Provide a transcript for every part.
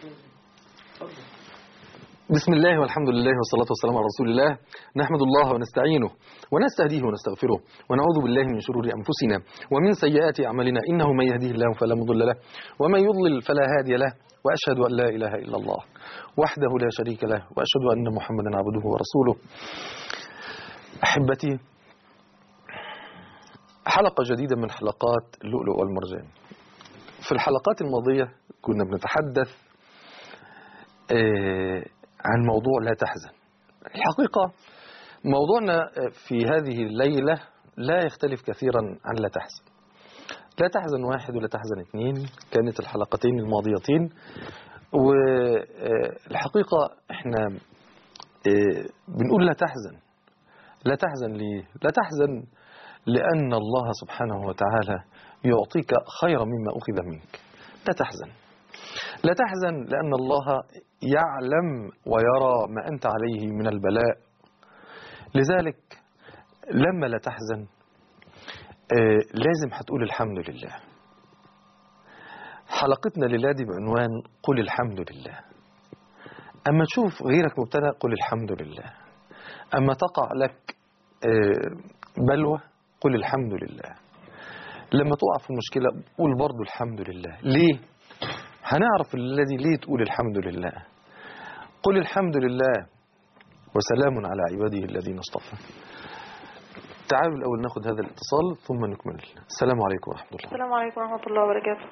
بسم الله والحمد لله والصلاة والسلام على رسول الله نحمد الله ونستعينه ونستهديه ونستغفره ونعوذ بالله من شرور أنفسنا ومن سيئات أعمالنا إنه من يهديه الله فلا مضل له ومن يضلل فلا هادي له وأشهد أن لا إله إلا الله وحده لا شريك له وأشهد أن محمدا عبده ورسوله أحبتي حلقة جديدة من حلقات اللؤلؤ والمرجان في الحلقات الماضية كنا بنتحدث آه، عن موضوع لا تحزن الحقيقة موضوعنا في هذه الليلة لا يختلف كثيرا عن لا تحزن لا تحزن واحد ولا تحزن اثنين كانت الحلقتين الماضيتين والحقيقة احنا آه، بنقول لا تحزن لا تحزن ليه لا تحزن لأن الله سبحانه وتعالى يعطيك خيرا مما أخذ منك لا تحزن لا تحزن لأن الله يعلم ويرى ما أنت عليه من البلاء لذلك لما لا تحزن آه، لازم هتقول الحمد لله حلقتنا للادي بعنوان قل الحمد لله أما تشوف غيرك مبتلى قل الحمد لله أما تقع لك آه، بلوى قل الحمد لله لما تقع في مشكلة قول برضو الحمد لله ليه هنعرف الذي ليه تقول الحمد لله قل الحمد لله وسلام على عباده الذين اصطفى تعالوا الأول ناخذ هذا الاتصال ثم نكمل السلام عليكم ورحمة الله السلام عليكم ورحمة الله وبركاته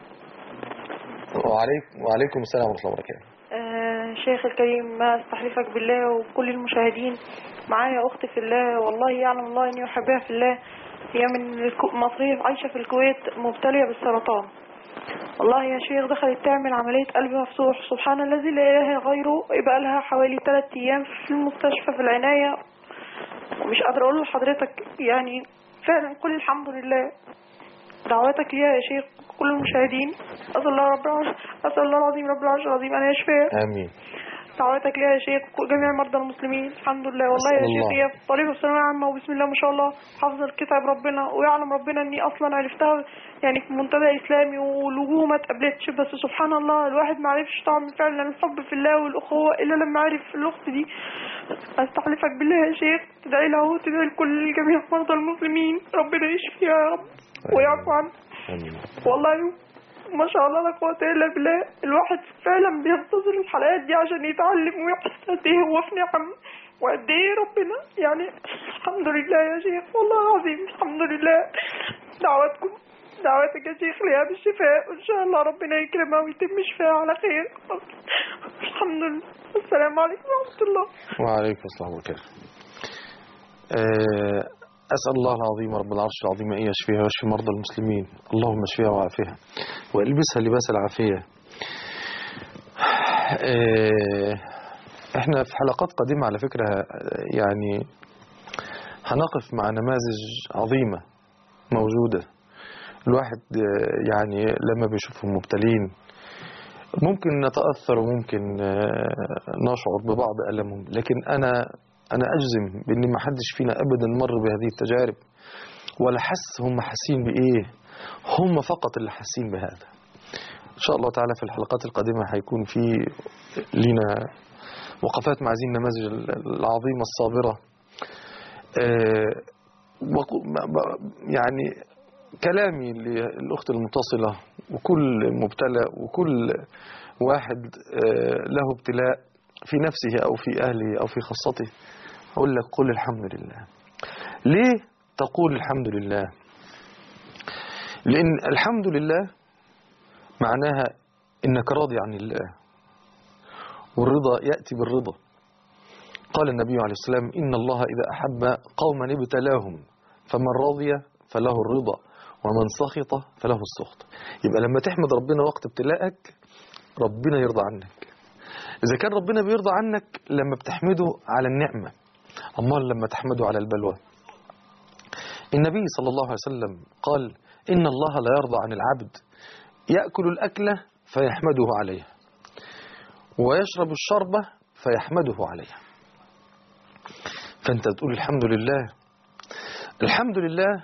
وعليكم, وعليكم السلام ورحمة الله وبركاته آه شيخ الكريم ما استحلفك بالله وكل المشاهدين معايا أختي في الله والله يعلم الله إني أحبها في الله هي من الكو- مصرية عايشة في الكويت مبتلية بالسرطان والله يا شيخ دخلت تعمل عملية قلب مفتوح سبحان الذي لا إله غيره يبقى لها حوالي ثلاث أيام في المستشفى في العناية ومش قادرة أقول لحضرتك يعني فعلا كل الحمد لله دعواتك ليها يا شيخ كل المشاهدين أسأل الله رب العرش أسأل الله العظيم رب العرش العظيم أن يشفيها آمين دعواتك ليها يا شيخ جميع مرضى المسلمين الحمد لله والله يا أسأل شيخ الله. هي في طريقة في ثانوية عامة وبسم الله ما شاء الله حافظة الكتاب ربنا ويعلم ربنا اني اصلا عرفتها يعني في منتدى اسلامي والوجوه ما اتقابلتش بس سبحان الله الواحد ما عرفش طعم فعلا الحب في الله والاخوة الا لما عرف الاخت دي استحلفك بالله يا شيخ تدعي لها وتدعي لكل جميع مرضى المسلمين ربنا يشفيها يا رب ويعفو عنها آمين والله ما شاء الله لا قوة إلا بالله الواحد فعلا بينتظر الحلقات دي عشان يتعلم ويحس قد إيه هو في نعم وقد إيه ربنا يعني الحمد لله يا شيخ والله العظيم الحمد لله دعواتكم دعواتك يا شيخ ليها بالشفاء وإن شاء الله ربنا يكرمها ويتم شفاها على خير الحمد لله السلام عليكم ورحمة الله وعليكم السلام وبركاته آه، أسأل الله العظيم رب العرش العظيم أن يشفيها ويشفي مرضى المسلمين اللهم اشفيها وعافيها والبسها لباس العافية آه، احنا في حلقات قديمة على فكرة آه، يعني هنقف مع نماذج عظيمة موجودة الواحد آه، يعني لما بيشوفهم مبتلين ممكن نتأثر وممكن آه، نشعر ببعض ألمهم لكن أنا أنا أجزم بأن ما حدش فينا أبدا مر بهذه التجارب ولا حس هم حاسين بإيه هم فقط اللي حاسين بهذا إن شاء الله تعالى في الحلقات القادمة هيكون في لنا وقفات مع هذه النماذج العظيمة الصابرة آه، وق- ب- ب- يعني كلامي للأخت المتصلة وكل مبتلى وكل واحد آه، له ابتلاء في نفسه أو في أهله أو في خاصته أقول لك قل الحمد لله ليه تقول الحمد لله لأن الحمد لله معناها إنك راضي عن الله والرضا يأتي بالرضا قال النبي عليه السلام إن الله إذا أحب قوما ابتلاهم فمن رضي فله الرضا ومن سخط فله السخط يبقى لما تحمد ربنا وقت ابتلائك ربنا يرضى عنك إذا كان ربنا بيرضى عنك لما بتحمده على النعمة أمال لما تحمده على البلوى النبي صلى الله عليه وسلم قال إن الله لا يرضى عن العبد يأكل الأكلة فيحمده عليها ويشرب الشربة فيحمده عليها فأنت تقول الحمد لله الحمد لله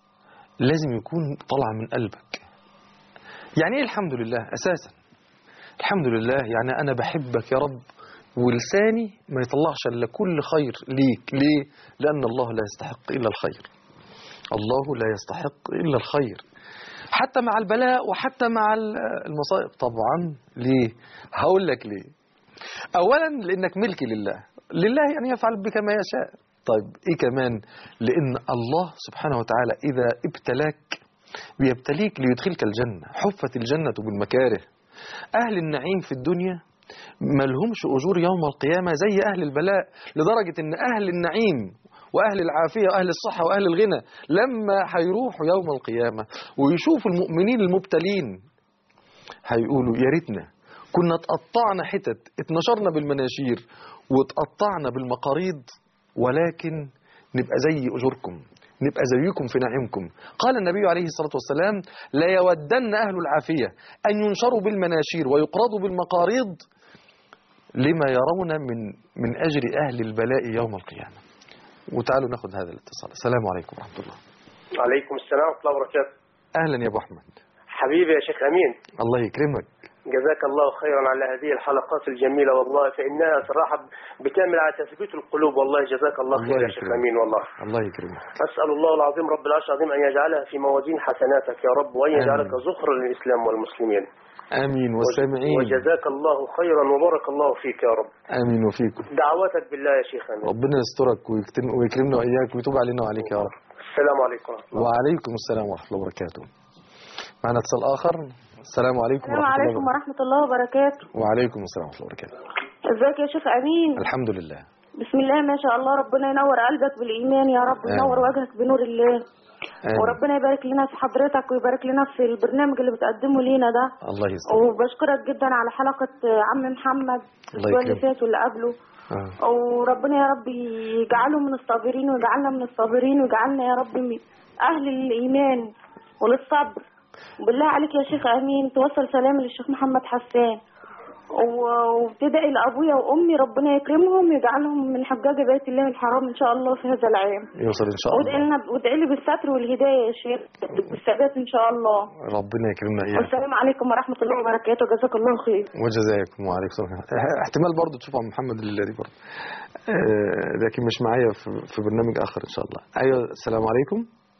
لازم يكون طلع من قلبك يعني ايه الحمد لله اساسا الحمد لله يعني أنا بحبك يا رب ولساني ما يطلعش إلا كل خير ليك ليه؟ لأن الله لا يستحق إلا الخير الله لا يستحق إلا الخير حتى مع البلاء وحتى مع ال- المصائب طبعا ليه؟ هقول لك ليه أولا لأنك ملك لله لله يعني يفعل بك ما يشاء طيب إيه كمان لأن الله سبحانه وتعالى إذا ابتلاك بيبتليك ليدخلك الجنة حفت الجنة بالمكاره أهل النعيم في الدنيا ما لهمش أجور يوم القيامة زي أهل البلاء لدرجة أن أهل النعيم وأهل العافية وأهل الصحة وأهل الغنى لما هيروحوا يوم القيامة ويشوفوا المؤمنين المبتلين هيقولوا يا ريتنا كنا اتقطعنا حتت اتنشرنا بالمناشير واتقطعنا بالمقاريض ولكن نبقى زي أجوركم نبقى زيكم في نعيمكم قال النبي عليه الصلاة والسلام لا يودن أهل العافية أن ينشروا بالمناشير ويقرضوا بالمقاريض لما يرون من من أجر أهل البلاء يوم القيامة وتعالوا ناخذ هذا الاتصال السلام عليكم ورحمة الله عليكم السلام ورحمة الله وبركاته أهلا يا أبو أحمد حبيبي يا شيخ أمين الله يكرمك جزاك الله خيرا على هذه الحلقات الجميلة والله فإنها صراحة بتعمل على تثبيت القلوب والله جزاك الله الله خير يا شيخ يكرمك. أمين والله الله يكرمك أسأل الله العظيم رب العرش العظيم أن يجعلها في موازين حسناتك يا رب وأن يجعلك آمين. زخرا للإسلام والمسلمين آمين والسامعين وجزاك الله خيرا وبارك الله فيك يا رب آمين وفيكم دعواتك بالله يا شيخ أمين ربنا يسترك ويكتم- ويكرمنا وإياك ويتوب علينا وعليك يا رب السلام عليكم ورحمة الله وعليكم السلام ورحمة الله وبركاته معنا اتصال آخر السلام عليكم السلام ورحمة عليكم الله ورحمة الله وبركاته وعليكم السلام ورحمة الله وبركاته ازيك يا شيخ أمين الحمد لله بسم الله ما شاء الله ربنا ينور قلبك بالإيمان يا رب وينور آمين. وجهك بنور الله آمين. وربنا يبارك لنا في حضرتك ويبارك لنا في البرنامج اللي بتقدمه لينا ده الله يستر وبشكرك جدا على حلقة عم محمد الله الأسبوع اللي يكرمك. فات واللي قبله آه. وربنا يا رب يجعله من الصابرين ويجعلنا من الصابرين ويجعلنا يا رب من أهل الإيمان وللصبر بالله عليك يا شيخ أمين توصل سلامي للشيخ محمد حسان و- وابتدائي لأبويا وأمي ربنا يكرمهم ويجعلهم من حجاج بيت الله الحرام إن شاء الله في هذا العام يوصل إن شاء وادعي الله لنا وادعي لي بالستر والهداية يا شيخ والثبات إن شاء الله ربنا يكرمنا إياك والسلام عليكم ورحمة الله وبركاته جزاك الله خير وجزاكم وعليكم السلام احتمال برضه تشوف عم محمد الليلة دي برضه آه، لكن مش معايا في, في برنامج آخر إن شاء الله أيوة السلام عليكم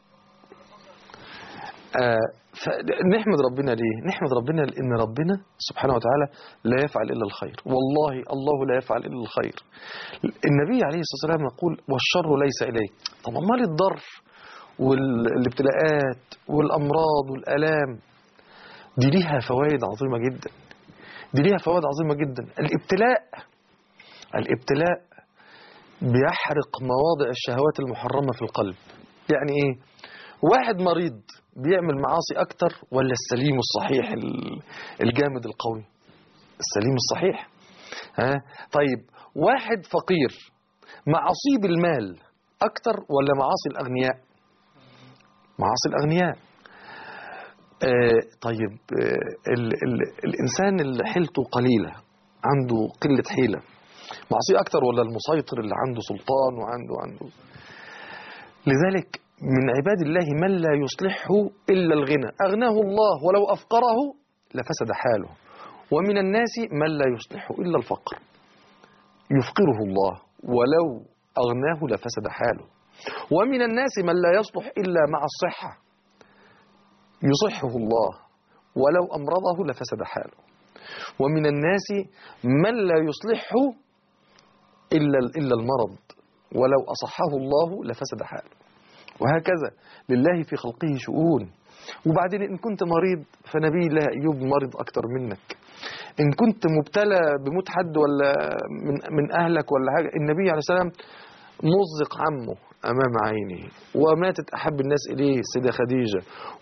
آه، فنحمد ربنا ليه نحمد ربنا لأن ربنا سبحانه وتعالى لا يفعل إلا الخير والله الله لا يفعل إلا الخير النبي عليه الصلاة والسلام يقول والشر ليس إليك طب أمال الضر والابتلاءات والأمراض والآلام دي ليها فوائد عظيمة جدا دي ليها فوائد عظيمة جدا الابتلاء الابتلاء بيحرق مواضع الشهوات المحرمة في القلب يعني ايه واحد مريض بيعمل معاصي اكتر ولا السليم الصحيح ال- الجامد القوي السليم الصحيح ها طيب واحد فقير معاصيه بالمال اكتر ولا معاصي الاغنياء معاصي الاغنياء آه، طيب آه، ال ال الإنسان اللي حيلته قليلة عنده قلة حيلة معصيه أكتر ولا المسيطر اللي عنده سلطان وعنده عنده لذلك من عباد الله من لا يصلحه إلا الغنى أغناه الله ولو أفقره لفسد حاله ومن الناس من لا يصلحه إلا الفقر يفقره الله ولو أغناه لفسد حاله ومن الناس من لا يصلح إلا مع الصحة يصحه الله ولو أمرضه لفسد حاله ومن الناس من لا يصلحه إلا إلا المرض ولو أصحه الله لفسد حاله وهكذا لله في خلقه شؤون وبعدين إن كنت مريض فنبي الله أيوب مرض أكتر منك إن كنت مبتلى بموت حد ولا من, من أهلك ولا حاجة النبي عليه السلام مزق عمه أمام عينه وماتت أحب الناس إليه السيدة خديجة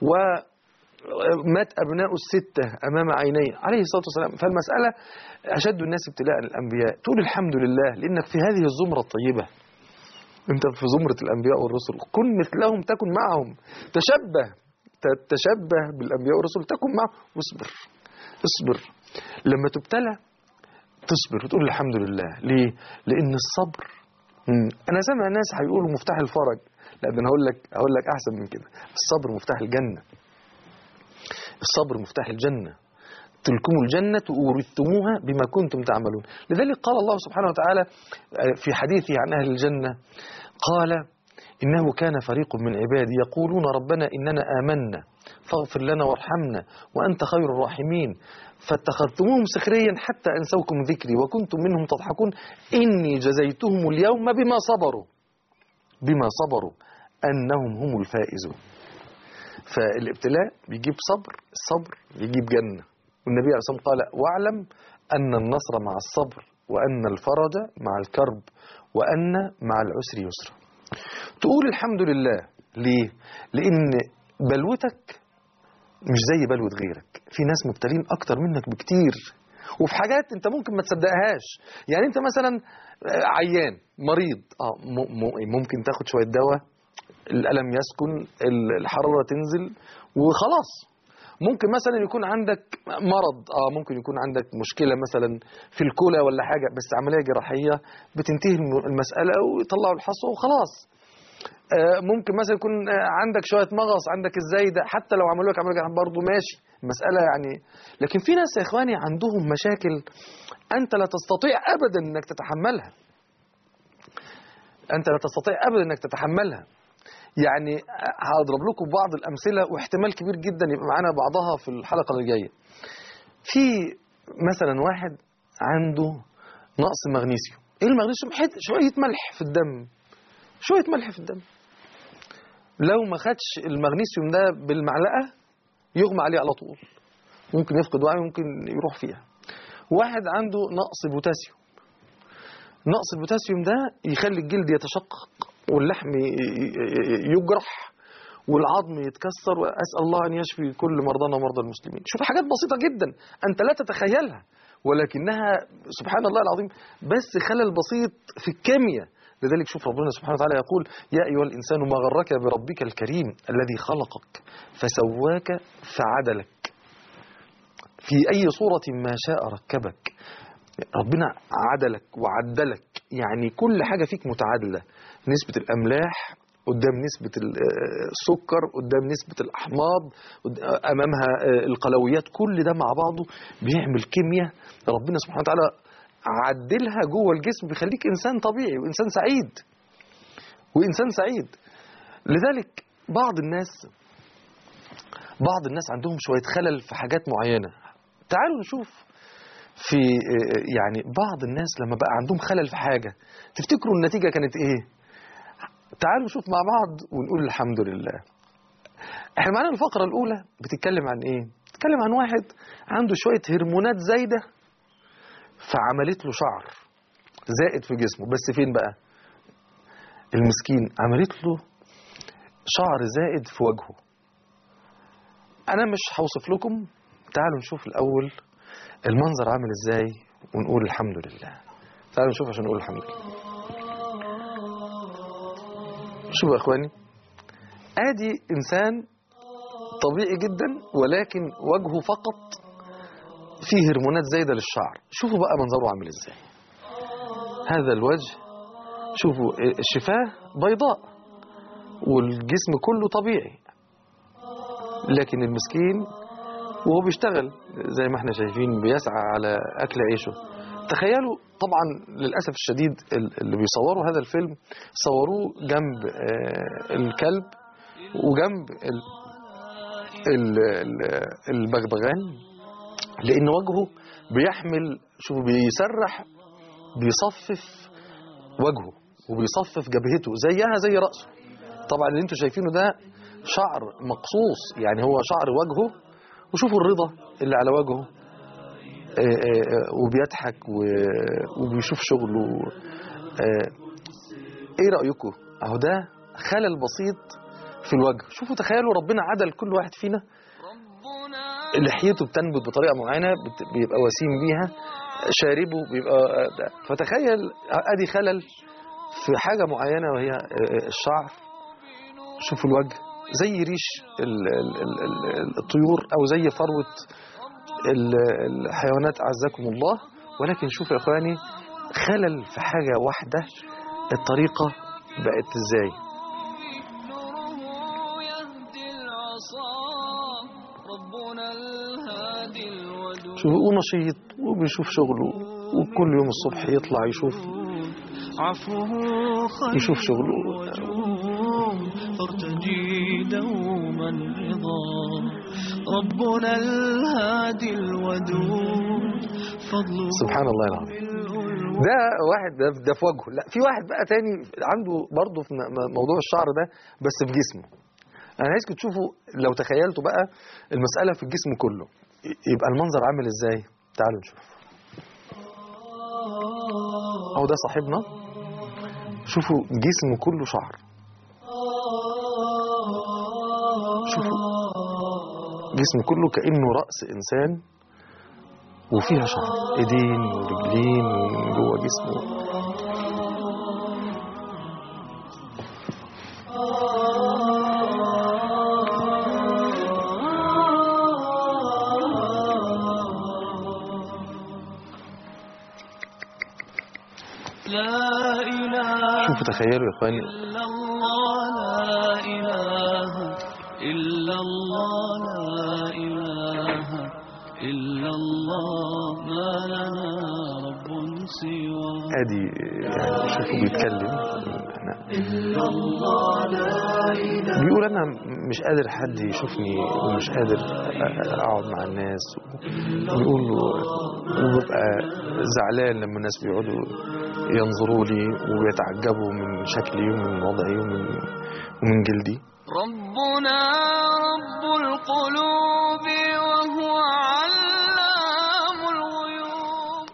ومات أبناء الستة أمام عينيه عليه الصلاة والسلام فالمسألة أشد الناس ابتلاء الأنبياء تقول الحمد لله لأنك في هذه الزمرة الطيبة أنت في زمرة الأنبياء والرسل كن مثلهم تكن معهم تشبه تشبه بالأنبياء والرسل تكن معهم واصبر اصبر لما تبتلى تصبر وتقول الحمد لله ليه؟ لأن الصبر مم. أنا سامع ناس هيقولوا مفتاح الفرج لا ده أنا هقول لك هقول لك أحسن من كده الصبر مفتاح الجنة الصبر مفتاح الجنة تلكم الجنة أورثتموها بما كنتم تعملون لذلك قال الله سبحانه وتعالى آه، في حديثه عن أهل الجنة قال إنه كان فريق من عبادي يقولون ربنا إننا آمنا فاغفر لنا وارحمنا وأنت خير الراحمين فاتخذتموهم سخريا حتى أنسوكم ذكري وكنتم منهم تضحكون إني جزيتهم اليوم بما صبروا بما صبروا أنهم هم الفائزون فالابتلاء بيجيب صبر الصبر يجيب جنة والنبي عليه الصلاة والسلام قال واعلم أن النصر مع الصبر وأن الفرج مع الكرب وأن مع العسر يسرا تقول الحمد لله ليه؟ لأن بلوتك مش زي بلوة غيرك في ناس مبتلين أكتر منك بكتير وفي حاجات انت ممكن ما تصدقهاش يعني انت مثلا آه، عيان مريض اه م- م- ممكن تاخد شويه دواء الالم يسكن ال- الحراره تنزل وخلاص ممكن مثلا يكون عندك مرض اه ممكن يكون عندك مشكله مثلا في الكلى ولا حاجه بس عمليه جراحيه بتنتهي الم- المساله ويطلعوا الحصوه وخلاص آه، ممكن مثلا يكون آه، عندك شويه مغص عندك الزايده حتى لو عملوا لك عمليه جراحيه برضه ماشي المساله يعني لكن في ناس يا اخواني عندهم مشاكل انت لا تستطيع ابدا انك تتحملها انت لا تستطيع ابدا انك تتحملها يعني هضرب لكم بعض الامثله واحتمال كبير جدا يبقى معانا بعضها في الحلقه اللي جايه في مثلا واحد عنده نقص مغنيسيوم ايه المغنيسيوم حت- شويه ملح في الدم شويه ملح في الدم لو ما خدش المغنيسيوم ده بالمعلقه يغمى عليه على طول ممكن يفقد وعيه ممكن يروح فيها واحد عنده نقص بوتاسيوم نقص البوتاسيوم ده يخلي الجلد يتشقق واللحم ي- ي- ي- يجرح والعظم يتكسر واسال الله ان يشفي كل مرضانا ومرضى المسلمين شوف حاجات بسيطه جدا انت لا تتخيلها ولكنها سبحان الله العظيم بس خلل بسيط في الكيمياء لذلك شوف ربنا سبحانه وتعالى يقول يا ايها الانسان ما غرك بربك الكريم الذي خلقك فسواك فعدلك في أي صورة ما شاء ركبك ربنا عدلك وعدلك يعني كل حاجة فيك متعادلة نسبة الأملاح قدام نسبة ال- آه، السكر قدام نسبة الأحماض قد- آه، أمامها آه، القلويات كل ده مع بعضه بيعمل كيمياء ربنا سبحانه وتعالى عدلها جوه الجسم بيخليك إنسان طبيعي وإنسان سعيد وإنسان سعيد لذلك بعض الناس بعض الناس عندهم شوية خلل في حاجات معينة تعالوا نشوف في آه، يعني بعض الناس لما بقى عندهم خلل في حاجة تفتكروا النتيجة كانت ايه تعالوا نشوف مع بعض ونقول الحمد لله احنا معانا الفقرة الأولى بتتكلم عن ايه بتتكلم عن واحد عنده شوية هرمونات زايدة فعملت له شعر زائد في جسمه بس فين بقى المسكين عملت له شعر زائد في وجهه انا مش هوصف لكم تعالوا نشوف الاول المنظر عامل ازاي ونقول الحمد لله تعالوا نشوف عشان نقول الحمد لله شوفوا يا اخواني ادي انسان طبيعي جدا ولكن وجهه فقط فيه هرمونات زايده للشعر شوفوا بقى منظره عامل ازاي هذا الوجه شوفوا الشفاه بيضاء والجسم كله طبيعي لكن المسكين وهو بيشتغل زي ما احنا شايفين بيسعى على اكل عيشه تخيلوا طبعا للاسف الشديد ال- اللي بيصوروا هذا الفيلم صوروه جنب آه، الكلب وجنب ال- ال- ال- البغبغان لان وجهه بيحمل شوفوا بيسرح بيصفف وجهه وبيصفف جبهته زيها زي راسه طبعا اللي انتوا شايفينه ده شعر مقصوص يعني هو شعر وجهه وشوفوا الرضا اللي على وجهه آه، آه، آه، وبيضحك و- وبيشوف شغله آه، ايه رأيكم اهو ده خلل بسيط في الوجه شوفوا تخيلوا ربنا عدل كل واحد فينا لحيته بتنبت بطريقة معينة بت- بيبقى وسيم بيها شاربه بيبقى آه، ده. فتخيل ادي خلل في حاجة معينة وهي آه، الشعر شوفوا الوجه زي ريش ال- ال- ال- ال- الطيور او زي فروة ال- الحيوانات اعزكم الله ولكن شوفوا يا اخواني خلل في حاجة واحدة الطريقة بقت ازاي نوره يهدي العصا ربنا الهادي الودود شوف ونشيط وبيشوف شغله وكل يوم الصبح يطلع يشوف عفوه خير يشوف شغله. وجود فارتجي دوما رضا ربنا الهادي الودود فضله سبحان الله العظيم ده واحد ده, ده في وجهه لا في واحد بقى تاني عنده برضه في م- م- موضوع الشعر ده بس في جسمه انا عايزكم تشوفوا لو تخيلتوا بقى المسألة في الجسم كله ي- يبقى المنظر عامل ازاي تعالوا نشوف اهو ده صاحبنا شوفوا جسمه كله شعر شوفوا جسمه كله كأنه رأس إنسان وفيها شعر ايدين ورجلين ومن جوه جسمه لا إله شوفوا تخيلوا يا اخواني إلا الله لا إله إلا الله لا إله إلا الله ما لنا رب سوى ادي يعني شوفوا بيتكلم احنا بيقول انا مش قادر حد يشوفني ومش قادر اقعد مع الناس ويقول وببقى زعلان لما الناس بيقعدوا ينظروا لي ويتعجبوا من شكلي ومن وضعي ومن ومن جلدي ربنا رب القلوب وهو علام الغيوب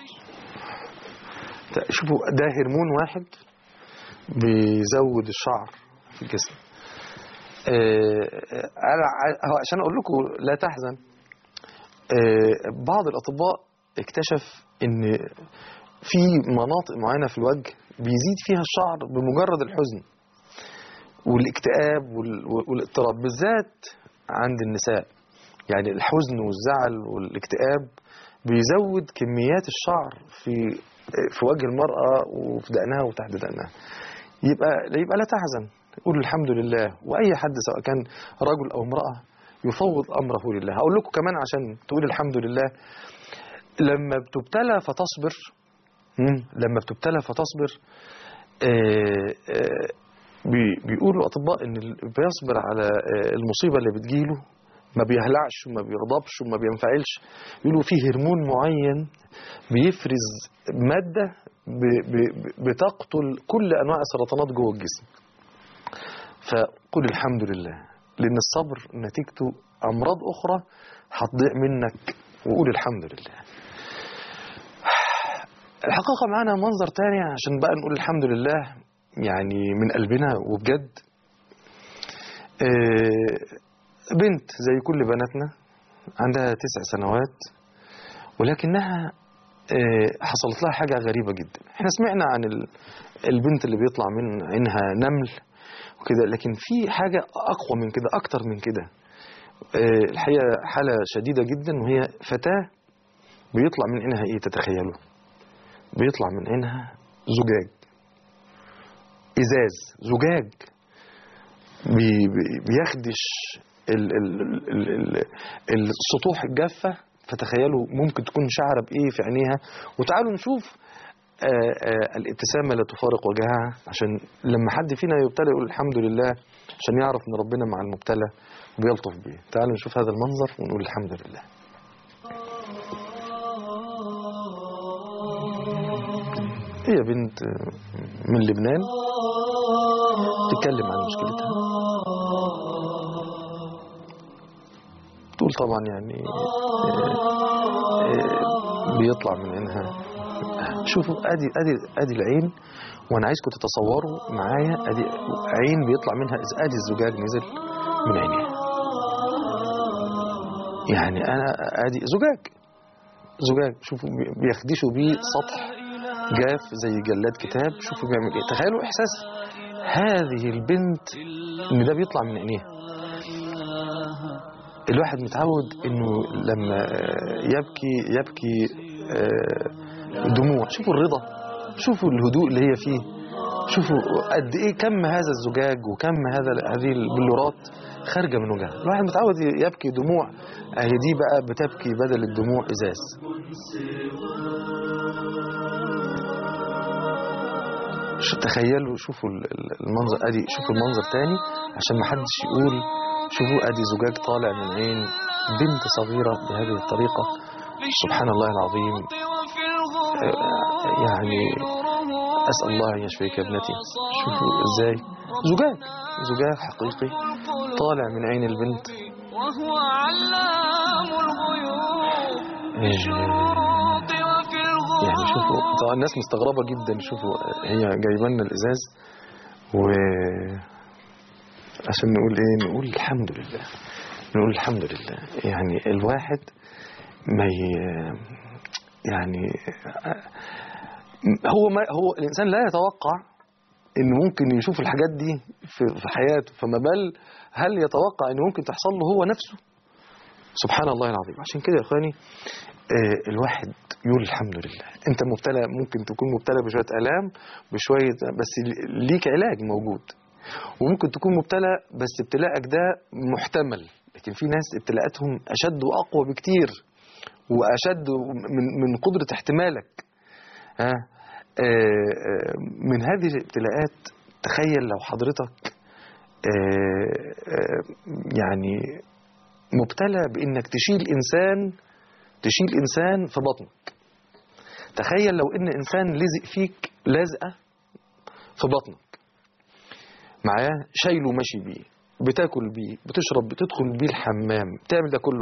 شوفوا ده هرمون واحد بيزود الشعر في الجسم آه، أنا ع- هو عشان اقول لكم لا تحزن آه، بعض الاطباء اكتشف ان في مناطق معينه في الوجه بيزيد فيها الشعر بمجرد الحزن والاكتئاب وال- والاضطراب بالذات عند النساء يعني الحزن والزعل والاكتئاب بيزود كميات الشعر في في وجه المرأة وفي دقنها وتحت دقنها يبقى يبقى لا تحزن قول الحمد لله وأي حد سواء كان رجل أو امرأة يفوض أمره لله هقول لكم كمان عشان تقول الحمد لله لما بتبتلى فتصبر مم، لما بتبتلى فتصبر آه، آه، بي- بيقولوا الأطباء إن اللي بيصبر على آه، المصيبة اللي بتجيله ما بيهلعش وما بيغضبش وما بينفعلش يقولوا فيه هرمون معين بيفرز مادة ب- ب- ب- بتقتل كل أنواع السرطانات جوه الجسم فقل الحمد لله لأن الصبر نتيجته أمراض أخرى هتضيع منك وقول الحمد لله الحقيقة معانا منظر تاني عشان بقى نقول الحمد لله يعني من قلبنا وبجد آه، بنت زي كل بناتنا عندها تسع سنوات ولكنها آه، حصلت لها حاجة غريبة جدا احنا سمعنا عن ال- البنت اللي بيطلع من عينها نمل وكده لكن في حاجة أقوى من كده أكتر من كده آه، الحقيقة حالة شديدة جدا وهي فتاة بيطلع من عينها ايه تتخيلوا بيطلع من عينها زجاج ازاز زجاج بي بي- بيخدش ال ال ال ال ال السطوح الجافة فتخيلوا ممكن تكون شعرة بإيه في عينيها وتعالوا نشوف آه، آه، الابتسامة لا تفارق وجهها عشان لما حد فينا يبتلى يقول الحمد لله عشان يعرف ان ربنا مع المبتلى وبيلطف بيه تعالوا نشوف هذا المنظر ونقول الحمد لله هي بنت آه، من لبنان تتكلم عن مشكلتها تقول طبعا يعني آه، آه، بيطلع من عينها شوفوا ادي ادي ادي العين وانا عايزكم تتصوروا معايا ادي عين بيطلع منها ادي الزجاج نزل من عينيها يعني انا ادي زجاج زجاج شوفوا بي- بيخدشوا بيه سطح جاف زي جلاد كتاب شوفوا بيعمل ايه تخيلوا احساس هذه البنت ان ده بيطلع من عينيها الواحد متعود انه لما آه، يبكي يبكي آه، دموع شوفوا الرضا شوفوا الهدوء اللي هي فيه شوفوا قد ايه كم هذا الزجاج وكم هذا هذه البلورات خارجة من وجهها الواحد متعود يبكي دموع اهي دي بقى بتبكي بدل الدموع ازاز شو تخيلوا شوفوا ال- ال- المنظر ادي شوفوا المنظر تاني عشان ما حدش يقول شوفوا ادي زجاج طالع من عين بنت صغيرة بهذه الطريقة سبحان الله العظيم آه، يعني أسأل الله أن يشفيك يا ابنتي شوفوا إزاي زجاج زجاج حقيقي طالع من عين البنت وهو علام الغيوب آه، بالشروط وفي الغروب يعني شوفوا طبعا الناس مستغربة جدا شوفوا هي جايبه لنا الإزاز و عشان نقول إيه نقول الحمد لله نقول الحمد لله يعني الواحد ما ي... يعني هو ما هو الإنسان لا يتوقع إنه ممكن يشوف الحاجات دي في في حياته فما بال هل يتوقع إنه ممكن تحصل له هو نفسه سبحان الله العظيم عشان كده يا إخواني آه، الواحد يقول الحمد لله انت مبتلى ممكن تكون مبتلى بشويه الام بشويه بس ليك علاج موجود وممكن تكون مبتلى بس ابتلاءك ده محتمل لكن في ناس ابتلاءاتهم اشد واقوى بكتير واشد من من قدره احتمالك ها آه، آه، من هذه الابتلاءات تخيل لو حضرتك آه، آه، يعني مبتلى بانك تشيل انسان تشيل انسان في بطنك تخيل لو ان انسان لزق فيك لازقه في بطنك معاه شايله ماشي بيه بتاكل بيه بتشرب بتدخل بيه الحمام بتعمل ده كله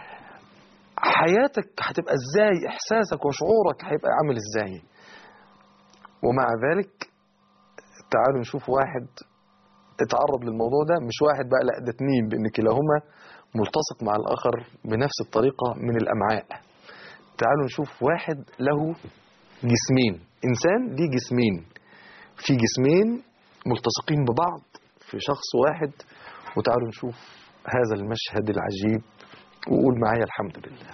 حياتك هتبقى ازاي احساسك وشعورك هيبقى عامل ازاي ومع ذلك تعالوا نشوف واحد اتعرض للموضوع ده مش واحد بقى لا ده اتنين بان كلاهما ملتصق مع الاخر بنفس الطريقه من الامعاء تعالوا نشوف واحد له جسمين انسان ليه جسمين في جسمين ملتصقين ببعض في شخص واحد وتعالوا نشوف هذا المشهد العجيب وقول معايا الحمد لله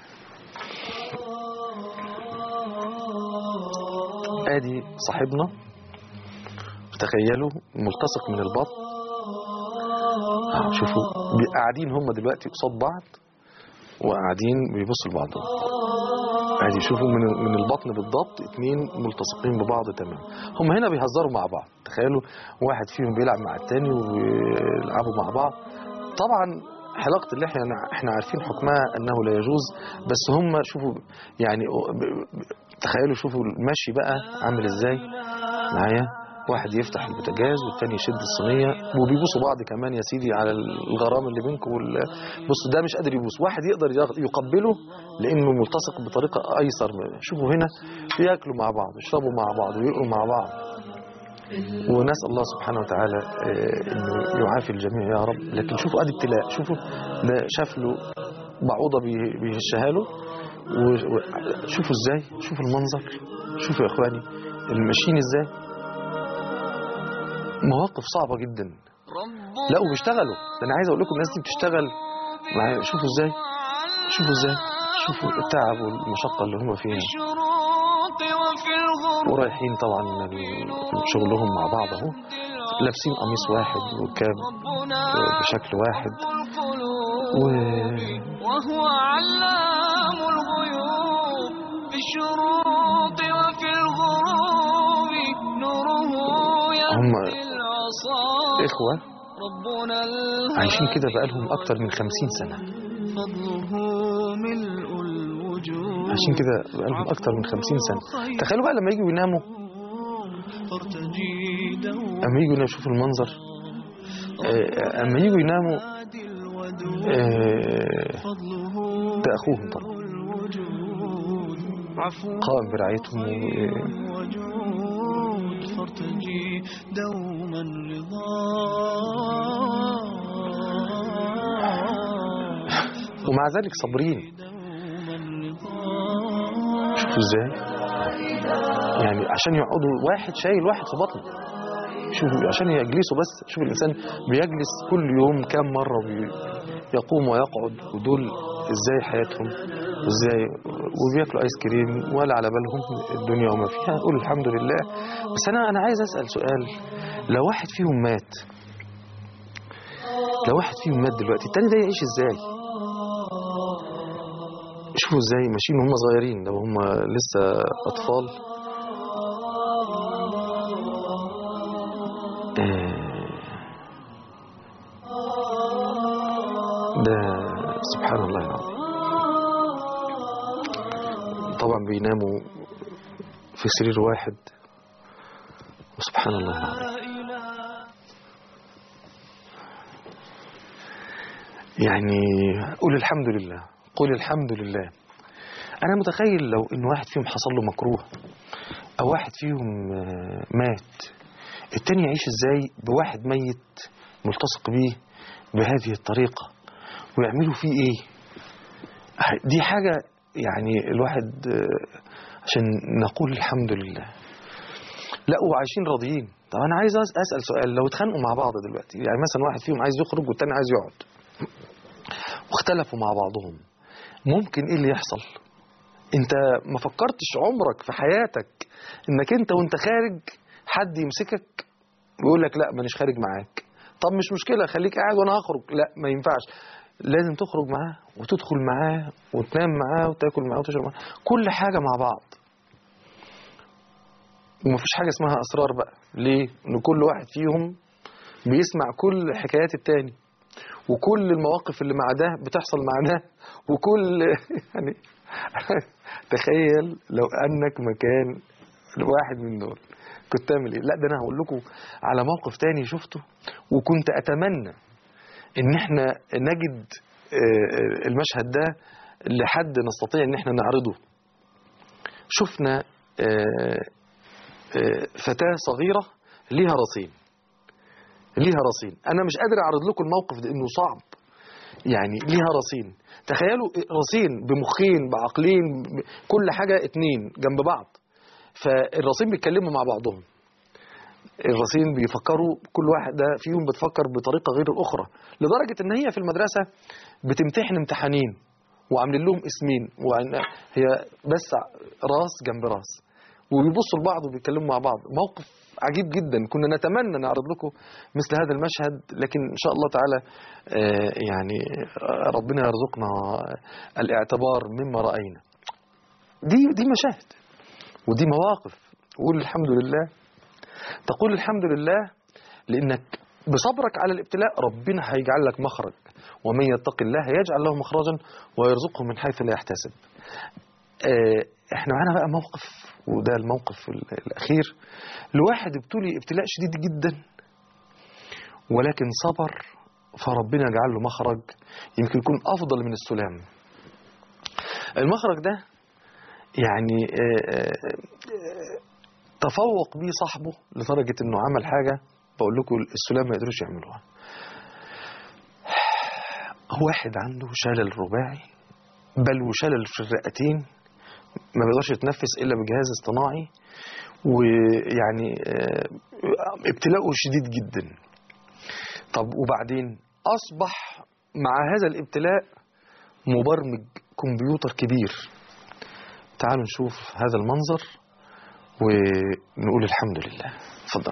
ادي صاحبنا تخيلوا ملتصق من البطن آه، شوفوا بي- قاعدين هم دلوقتي قصاد بعض وقاعدين بيبصوا لبعضهم ادي شوفوا من من البطن بالضبط اتنين ملتصقين ببعض تمام هم هنا بيهزروا مع بعض تخيلوا واحد فيهم بيلعب مع التاني ويلعبوا مع بعض طبعا حلاقة اللحية أنا- احنا عارفين حكمها انه لا يجوز بس هم شوفوا يعني ب- ب- تخيلوا شوفوا المشي بقى عامل ازاي معايا واحد يفتح البوتاجاز والتاني يشد الصينية وبيبوسوا بعض كمان يا سيدي على الغرام اللي بينكم وال... بص ده مش قادر يبوس واحد يقدر يغ- يقبله لانه ملتصق بطريقة ايسر من- شوفوا هنا بياكلوا مع بعض يشربوا مع بعض ويقروا مع بعض ونسأل الله سبحانه وتعالى آه، انه يعافي الجميع يا رب لكن شوفوا ادي ابتلاء شوفوا ده شاف له بعوضة بي- بيهشها له و- و- شوفوا ازاي شوفوا المنظر شوفوا يا اخواني الماشيين ازاي مواقف صعبة جدا لا وبيشتغلوا ده انا عايز اقول لكم الناس دي بتشتغل معايا شوفوا ازاي شوفوا ازاي شوفوا التعب والمشقة اللي هم فيها بالشروق وفي الغروب ورايحين طبعا ال- شغلهم مع بعض اهو لابسين قميص واحد وكاب ربنا بشكل واحد القلوب و... وهو علام الغيوب بالشروق وفي الغروب نوره هم يهدي العصا إخوة ربنا عايشين كده بقالهم أكتر من خمسين سنة فضله ملء الوجود عايشين كده بقالهم أكتر من خمسين سنة تخيلوا بقى لما يجوا يناموا فارتجي دوما أما يجوا يناموا شوفوا المنظر آه، أما يجوا يناموا الودود آه، فضله ده أخوهم طبعا الوجود عفو قائم برعايتهم و- وجود فارتجي دوما رضا ومع ذلك صابرين دوما رضا شوفوا ازاي يعني عشان يقعدوا واحد شايل واحد في بطنه شوفوا عشان يجلسوا بس شوف الانسان بيجلس كل يوم كام مره بي- يقوم ويقعد ودول ازاي حياتهم ازاي وبياكلوا ايس كريم ولا على بالهم الدنيا وما فيها قول الحمد لله بس انا انا عايز اسال سؤال لو واحد فيهم مات لو واحد فيهم مات دلوقتي التاني ده يعيش ازاي شوفوا ازاي ماشيين وهم صغيرين لو هم لسه اطفال آه، ده سبحان الله العظيم طبعا بيناموا في سرير واحد وسبحان الله العظيم يعني قول الحمد لله قول الحمد لله أنا متخيل لو إن واحد فيهم حصل له مكروه أو واحد فيهم آه، مات التاني يعيش إزاي بواحد ميت ملتصق بيه بهذه الطريقة ويعملوا فيه إيه دي حاجة يعني الواحد آه، عشان نقول الحمد لله لا وعايشين راضيين طب أنا عايز أس- أسأل سؤال لو اتخانقوا مع بعض دلوقتي يعني مثلا واحد فيهم عايز يخرج والتاني عايز يقعد واختلفوا مع بعضهم ممكن ايه اللي يحصل انت ما فكرتش عمرك في حياتك انك انت وانت خارج حد يمسكك ويقول لك لا مانيش خارج معاك طب مش مشكلة خليك قاعد وانا هخرج لا ما ينفعش لازم تخرج معاه وتدخل معاه وتنام معاه وتاكل معاه وتشرب معاه كل حاجة مع بعض ومفيش حاجة اسمها أسرار بقى ليه؟ إن كل واحد فيهم بيسمع كل حكايات التاني وكل المواقف اللي مع ده بتحصل مع ده وكل يعني تخيل لو انك مكان واحد من دول كنت تعمل ايه لا ده انا هقول لكم على موقف تاني شفته وكنت اتمنى ان احنا نجد آه، آه، المشهد ده لحد نستطيع ان احنا نعرضه شفنا آه، آه، فتاة صغيرة ليها رصين ليها رصين انا مش قادر اعرض لكم الموقف ده انه صعب يعني ليها رصين تخيلوا رصين بمخين بعقلين ب- كل حاجة اتنين جنب بعض فالرصين بيتكلموا مع بعضهم الرصين بيفكروا كل واحدة فيهم بتفكر بطريقة غير الأخرى لدرجة إن هي في المدرسة بتمتحن امتحانين وعاملين لهم اسمين وعن- هي بس راس جنب راس وبيبصوا لبعض وبيتكلموا مع بعض موقف عجيب جدا كنا نتمنى نعرض لكم مثل هذا المشهد لكن إن شاء الله تعالى آه، يعني آه، ربنا يرزقنا الاعتبار مما رأينا دي دي مشاهد ودي مواقف قول الحمد لله تقول الحمد لله لأنك بصبرك على الابتلاء ربنا هيجعل لك مخرج ومن يتق الله يجعل له مخرجا ويرزقه من حيث لا يحتسب آه، احنا معانا بقى موقف وده الموقف ال- الأخير لواحد ابتلي ابتلاء شديد جدا ولكن صبر فربنا جعل له مخرج يمكن يكون أفضل من السلام المخرج ده يعني آه، آه، آه، تفوق بيه صاحبه لدرجة انه عمل حاجة بقول لكم السلام ما يقدروش يعملوها واحد عنده شلل رباعي بل وشلل في الرئتين ما بيقدرش يتنفس الا بجهاز اصطناعي ويعني آه، ابتلاؤه شديد جدا طب وبعدين اصبح مع هذا الابتلاء مبرمج كمبيوتر كبير تعالوا نشوف هذا المنظر ونقول الحمد لله اتفضل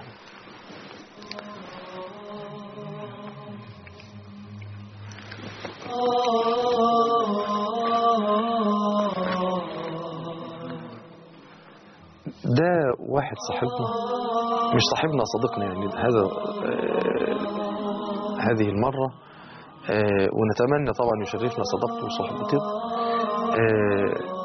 ده واحد صاحبنا مش صاحبنا صديقنا يعني هذا آه، هذه المرة آه، ونتمنى طبعا يشرفنا صداقته وصحبته آه،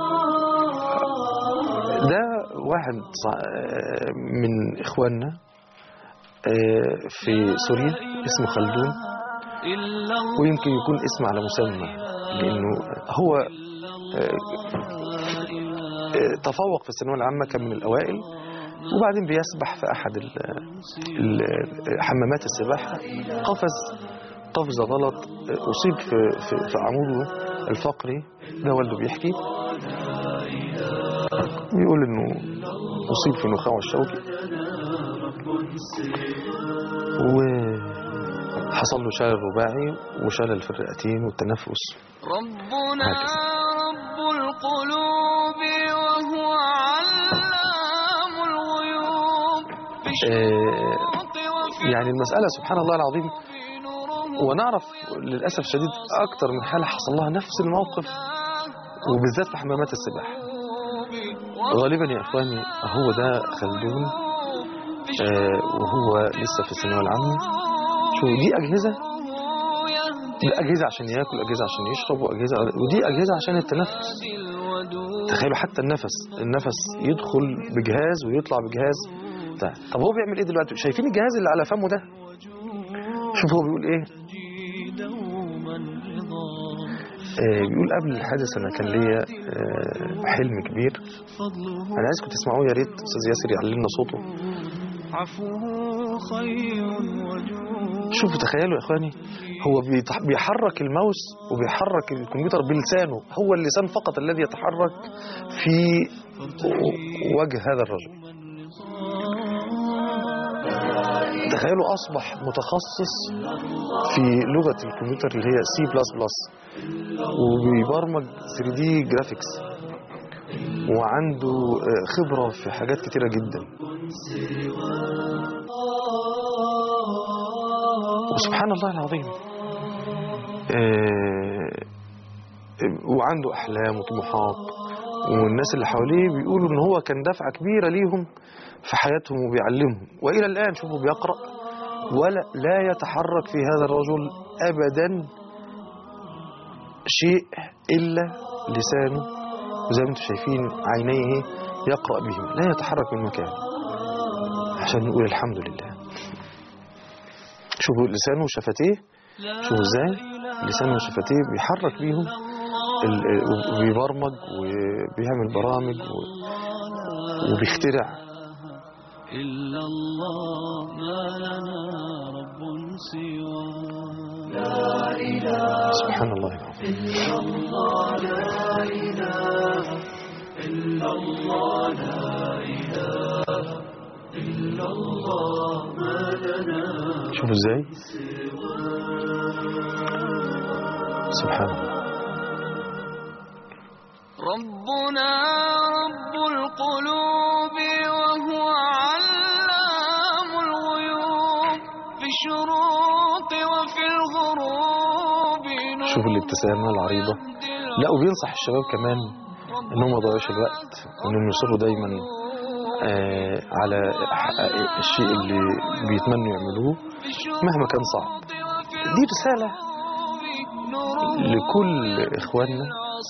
ده واحد صع- آه، من إخواننا آه، في سوريا اسمه خلدون ويمكن يكون اسم على مسمى لأنه هو آه، آه، تفوق في الثانوية العامة كان من الأوائل وبعدين بيسبح في أحد ال- ال- حمامات السباحة قفز قفزة غلط آه، أصيب في, في, في عموده الفقري ده والده بيحكي بيقول إنه أصيب في نخاع الشوكي وحصل له شلل رباعي وشلل في الرئتين والتنفس ربنا هكذا. رب القلوب وهو علام الغيوب آه، يعني المسألة سبحان الله العظيم ونعرف للأسف شديد أكتر من حالة حصل لها نفس الموقف وبالذات في حمامات السباحة غالبا يا إخواني هو ده خلدون آه وهو لسه في الثانوية العامة شو دي أجهزة دي أجهزة عشان ياكل أجهزة عشان يشرب وأجهزة ودي أجهزة عشان التنفس تخيلوا حتى النفس النفس يدخل بجهاز ويطلع بجهاز بتاع. طب هو بيعمل ايه دلوقتي شايفين الجهاز اللي على فمه ده شوف هو بيقول ايه آه بيقول قبل الحادث انا كان ليا آه حلم كبير انا عايزكم تسمعوه يا ريت استاذ ياسر يعلمنا صوته عفوه خير وجود شوفوا تخيلوا يا اخواني هو بيتح- بيحرك الماوس وبيحرك الكمبيوتر بلسانه هو اللسان فقط الذي يتحرك في و- وجه هذا الرجل تخيلوا اصبح متخصص في لغه الكمبيوتر اللي هي سي بلس بلس وبيبرمج 3 دي جرافيكس وعنده آه، خبره في حاجات كتيره جدا وسبحان الله العظيم آه، وعنده احلام وطموحات والناس اللي حواليه بيقولوا ان هو كان دفعه كبيره ليهم في حياتهم وبيعلمهم والى الان شوفوا بيقرا ولا لا يتحرك في هذا الرجل ابدا شيء الا لسانه وزي ما انتم شايفين عينيه يقرا بهم لا يتحرك من مكانه عشان نقول الحمد لله شوفوا لسانه وشفتيه شوفوا ازاي لسانه وشفتيه بيحرك بيهم ال- وبيبرمج وبيعمل برامج و- وبيخترع إلا الله ما لنا رب سواه سبحان الله العظيم شوفوا ازاي سبحان الله ربنا رب القلوب وهو علام الغيوب في الشروق وفي الغروب شوفوا الابتسامة العريضة لا وبينصح الشباب كمان انهم ما يضيعوش الوقت وانهم يصروا دايما آه على ح- الشيء اللي بيتمنوا يعملوه مهما كان صعب دي رسالة لكل اخواننا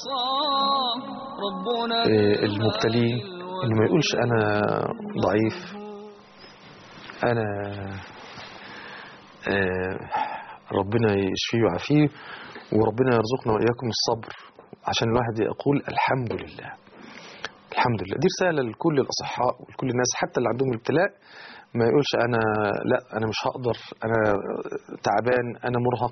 ربنا آه، المبتلين انه ما يقولش انا ضعيف انا آه، ربنا يشفيه ويعافيه وربنا يرزقنا واياكم الصبر عشان الواحد يقول الحمد لله الحمد لله دي رساله لكل الاصحاء ولكل الناس حتى اللي عندهم ابتلاء ما يقولش انا لا انا مش هقدر انا تعبان انا مرهق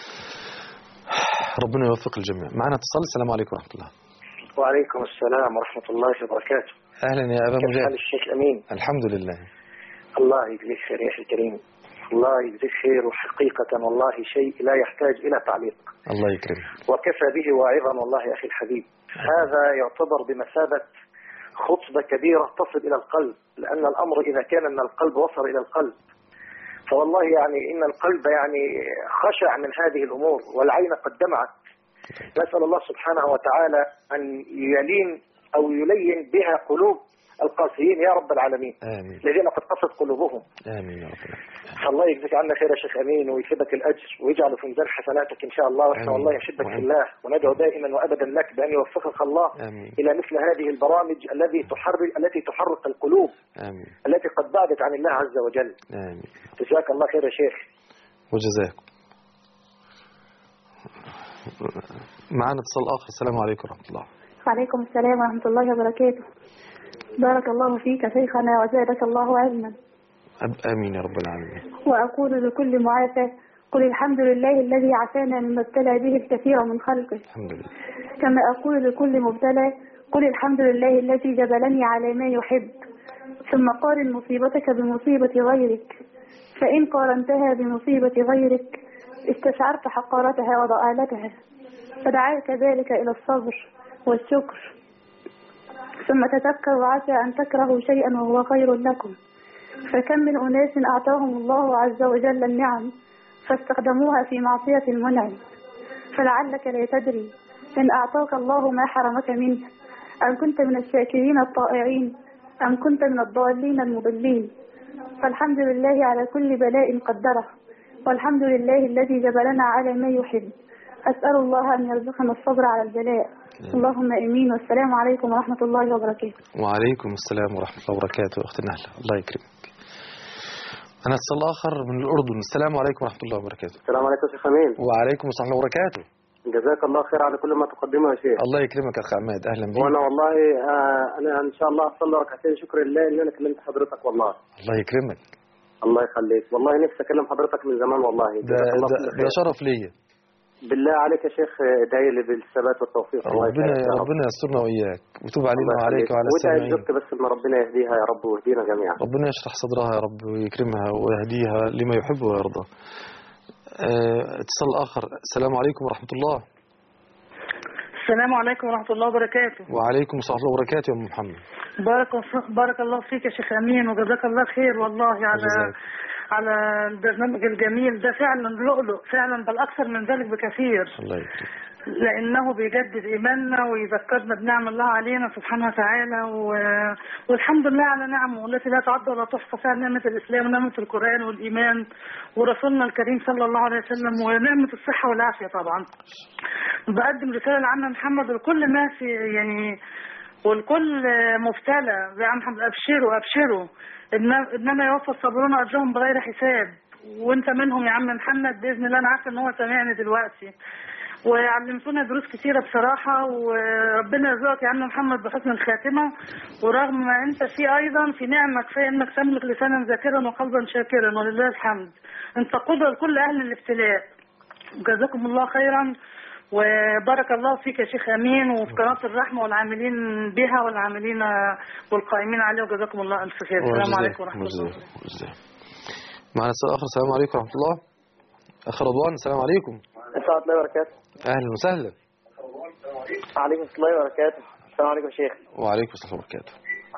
ربنا يوفق الجميع معنا اتصال السلام عليكم ورحمه الله وعليكم السلام ورحمة الله وبركاته اهلا يا ابا كيف حال مجاهد الشيخ الأمين الحمد لله الله يجزيك خير يا أخي الكريم الله يجزيك خير وحقيقة والله شيء لا يحتاج إلى تعليق الله يكرمك وكفى به واعظا والله يا أخي الحبيب هذا يعتبر بمثابة خطبة كبيرة تصل إلى القلب لأن الأمر إذا كان من القلب وصل إلى القلب فوالله يعني إن القلب يعني خشع من هذه الأمور والعين قد دمعت نسأل الله سبحانه وتعالى أن يلين أو يلين بها قلوب القاسيين يا رب العالمين امين الذين قد قست قلوبهم امين يا رب العالمين الله يجزيك عنا خير يا شيخ امين ويثبت الاجر ويجعله في ميزان حسناتك ان شاء الله واحنا آمين. والله نحبك في وأنت. الله وندعو دائما وابدا لك بان يوفقك الله امين الى مثل هذه البرامج الذي تحرك التي تحرك القلوب امين التي قد بعدت عن الله عز وجل امين جزاك الله خير يا شيخ وجزاكم معنا اتصال اخر السلام عليكم ورحمه الله وعليكم السلام ورحمة الله وبركاته بارك الله فيك شيخنا وزادك الله علما أب- امين يا رب العالمين وأقول لكل معافى قل الحمد لله الذي عافانا مما ابتلى به الكثير من خلقه الحمد لله كما أقول لكل مبتلى قل الحمد لله الذي جبلني على ما يحب ثم قارن مصيبتك بمصيبة غيرك فإن قارنتها بمصيبة غيرك استشعرت حقارتها وضآلتها فدعاك ذلك إلى الصبر والشكر ثم تذكر وعسى أن تكرهوا شيئا وهو خير لكم فكم من أناس أعطاهم الله عز وجل النعم فاستخدموها في معصية المنعم فلعلك لا تدري إن أعطاك الله ما حرمك منه أم كنت من الشاكرين الطائعين أم كنت من الضالين المضلين فالحمد لله على كل بلاء قدره والحمد لله الذي جبلنا على ما يحب أسأل الله أن يرزقنا الصبر على البلاء اللهم امين والسلام عليكم ورحمه الله وبركاته وعليكم السلام ورحمة الله وبركاته أخت نهلة الله يكرمك أنا اتصال آخر من الأردن السلام عليكم ورحمة الله وبركاته السلام عليكم يا شيخ امين وعليكم السلام ورحمة الله وبركاته جزاك الله خير على كل ما تقدمه يا شيخ الله يكرمك يا أخ عماد أهلا بيك وانا والله آه انا ان شاء الله اصلي ركعتين شكر لله ان انا كلمت حضرتك والله الله يكرمك الله يخليك والله نفسي اكلم حضرتك من زمان والله ده, جزاك الله ده, كل ده خير. شرف ليا بالله عليك يا شيخ ادعي لي بالثبات والتوفيق الله ربنا يسعدك يا رب. ربنا يسترنا وإياك وتوب علينا الله وعليك يخليك. وعلى وادعي السامعين لزوجتي بس ان ربنا يهديها يا رب ويهدينا جميعا ربنا يشرح صدرها يا رب ويكرمها ويهديها لما يحب ويرضى آه، اتصال آخر السلام عليكم ورحمة الله السلام عليكم ورحمة الله وبركاته وعليكم السلام ورحمة الله وبركاته يا أم محمد بارك, بارك الله فيك يا شيخ أمين وجزاك الله خير والله على وجزاك. على البرنامج الجميل ده فعلا لؤلؤ فعلا بل أكثر من ذلك بكثير الله يكرمك لأنه بيجدد إيماننا ويذكرنا بنعم الله علينا سبحانه وتعالى و... والحمد لله على نعمه التي لا تعد ولا تحصى فيها نعمة الإسلام ونعمة القرآن والإيمان ورسولنا الكريم صلى الله عليه وسلم ونعمة الصحة والعافية طبعا بقدم رسالة لعم محمد لكل ما في يعني والكل مبتلى يا عم محمد أبشروا أبشروا إن- إنما يوفى الصابرون أجرهم بغير حساب وأنت منهم يا عم محمد بإذن الله أنا عارفة إن هو سامعني دلوقتي وعلمتونا دروس كتيرة بصراحة وربنا يرزقك يا عم محمد بحسن الخاتمة ورغم ما أنت فيه أيضا في نعمة كفاية إنك تملك لسانا ذاكرا وقلبا شاكرا ولله الحمد أنت قدوة لكل أهل الابتلاء جزاكم الله خيرا وبارك الله فيك يا شيخ امين وفي قناه الرحمه والعاملين بها والعاملين والقائمين عليها وجزاكم الله الف خير السلام وجزاك- عليكم ورحمه الله وجزاك- وجزاك. معنا اتصال آخر السلام عليكم ورحمة الله أخ رضوان السلام عليكم السلام عليكم وبركاته أهلا وسهلا عليكم السلام وبركاته السلام عليكم يا شيخ وعليكم السلام وبركاته